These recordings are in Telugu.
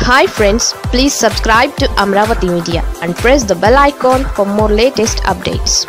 hi friends please subscribe to Amaravati media and press the bell icon for more latest updates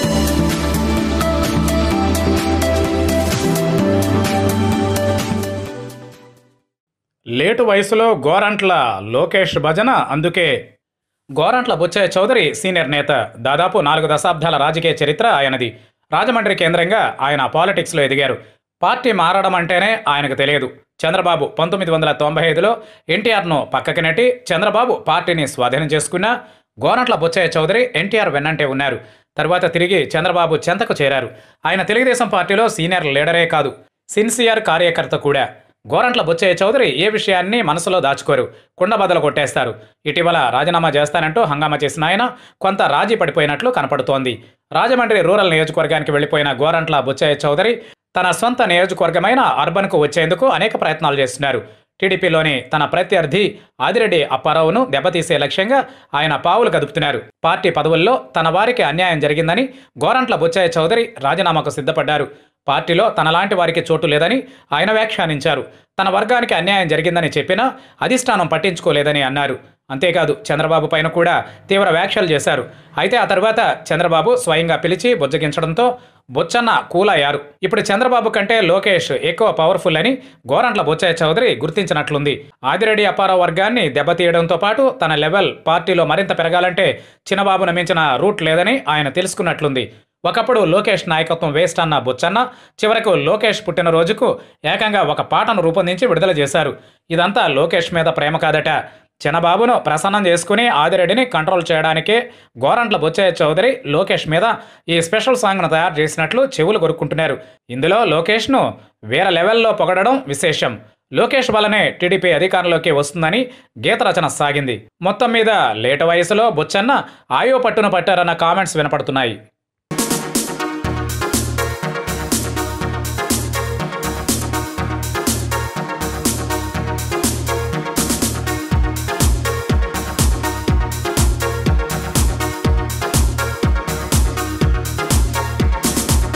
late వయసులో గోరంట్ల లోకేష్ భజన అందుకే గోరంట్ల బుచ్చయ్య చౌదరి సీనియర్ నేత దాదాపు నాలుగు దశాబ్దాల రాజకీయ చరిత్ర ఆయనది రాజమండ్రి కేంద్రంగా ఆయన పాలిటిక్స్లో ఎదిగారు పార్టీ మారడం అంటేనే ఆయనకు తెలియదు చంద్రబాబు పంతొమ్మిది వందల తొంభై ఐదులో ఎన్టీఆర్ను పక్కకి నెట్టి చంద్రబాబు పార్టీని స్వాధీనం చేసుకున్న గోరంట్ల బుచ్చయ్య చౌదరి ఎన్టీఆర్ వెన్నంటే ఉన్నారు తరువాత తిరిగి చంద్రబాబు చెంతకు చేరారు ఆయన తెలుగుదేశం పార్టీలో సీనియర్ లీడరే కాదు సిన్సియర్ కార్యకర్త కూడా గోరంట్ల బుచ్చయ్య చౌదరి ఏ విషయాన్ని మనసులో దాచుకోరు కుండబద్దలు కొట్టేస్తారు ఇటీవల రాజీనామా చేస్తానంటూ హంగామా చేసిన ఆయన కొంత రాజీ పడిపోయినట్లు కనపడుతోంది రాజమండ్రి రూరల్ నియోజకవర్గానికి వెళ్లిపోయిన గోరంట్ల బుచ్చయ్య చౌదరి తన సొంత నియోజకవర్గమైన అర్బన్కు వచ్చేందుకు అనేక ప్రయత్నాలు చేస్తున్నారు టీడీపీలోని తన ప్రత్యర్థి ఆదిరెడ్డి అప్పారావును దెబ్బతీసే లక్ష్యంగా ఆయన పావులు కదుపుతున్నారు పార్టీ పదవుల్లో తన వారికి అన్యాయం జరిగిందని గోరంట్ల బుచ్చయ్య చౌదరి రాజీనామాకు సిద్ధపడ్డారు పార్టీలో తనలాంటి వారికి చోటు లేదని ఆయన వ్యాఖ్యానించారు తన వర్గానికి అన్యాయం జరిగిందని చెప్పినా అధిష్టానం పట్టించుకోలేదని అన్నారు అంతేకాదు చంద్రబాబు పైన కూడా తీవ్ర వ్యాఖ్యలు చేశారు అయితే ఆ తర్వాత చంద్రబాబు స్వయంగా పిలిచి బుజ్జగించడంతో బొచ్చన్న కూలయ్యారు ఇప్పుడు చంద్రబాబు కంటే లోకేష్ ఎక్కువ పవర్ఫుల్ అని గోరంట్ల బొచ్చయ్య చౌదరి గుర్తించినట్లుంది ఆదిరెడ్డి అప్పారావు వర్గాన్ని దెబ్బతీయడంతో పాటు తన లెవెల్ పార్టీలో మరింత పెరగాలంటే చిన్నబాబును మించిన రూట్ లేదని ఆయన తెలుసుకున్నట్లుంది ఒకప్పుడు లోకేష్ నాయకత్వం వేస్ట్ అన్న బుచ్చన్న చివరకు లోకేష్ పుట్టినరోజుకు ఏకంగా ఒక పాటను రూపొందించి విడుదల చేశారు ఇదంతా లోకేష్ మీద ప్రేమ కాదట చిన్నబాబును ప్రసన్నం చేసుకుని ఆదిరెడ్డిని కంట్రోల్ చేయడానికే గోరంట్ల బొచ్చయ్య చౌదరి లోకేష్ మీద ఈ స్పెషల్ సాంగ్ను తయారు చేసినట్లు చెవులు కొరుక్కుంటున్నారు ఇందులో లోకేష్ను వేరే లెవెల్లో పొగడడం విశేషం లోకేష్ వల్లనే టీడీపీ అధికారంలోకి వస్తుందని గీత రచన సాగింది మొత్తం మీద లేట వయసులో బుచ్చన్న ఆయో పట్టును పట్టారన్న కామెంట్స్ వినపడుతున్నాయి